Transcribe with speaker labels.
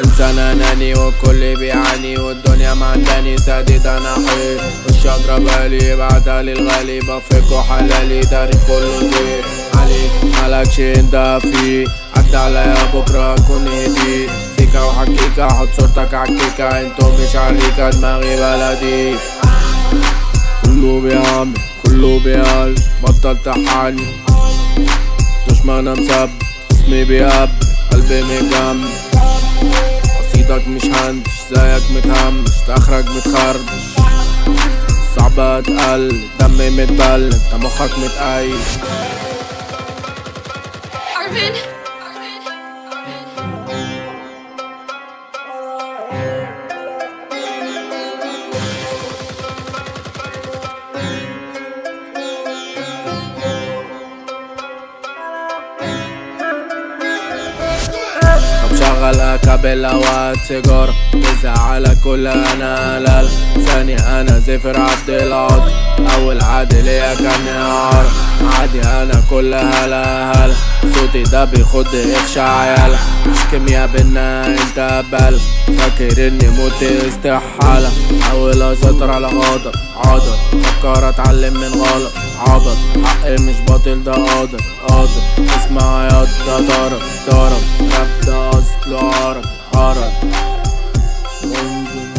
Speaker 1: انسان اناني والكل بيعاني والدنيا معنداني سديد انا حيل مش اضرب بالي ابعتها للغالي بفكه حلالي تاريخ كله زي عليك مالكش انت فيه عدى عليا بكره اكون هديت سيكا وحكيكا حط صورتك عالكيكا انتو مش عريكا دماغي بلدي كله بيعمل كله بيقل بطل تحني دشمن مسب خصمي بيقب قلبي مجمد قصيدك مش هندش زيك متهمش تاخرك متخربش صعبة اتقل دمي متبل انت مخك متقيل
Speaker 2: Arvin.
Speaker 1: طب شغل اكابيلا وهات سيجارة تزعلك كل انا لا لا ثاني انا زفر عبد العاطي اول عادي ليا كان عار عادي انا كل هلا هلا صوتي ده بيخد اخشى عيالة مش كيميا بينا انت بل فاكر اني موت استحالة احاول اسيطر على غضب عضل فكر اتعلم من غلط عبط حقي مش باطل ده قادر قادر اسمع يا ده طرب طرب راب ده اصله عرب عرب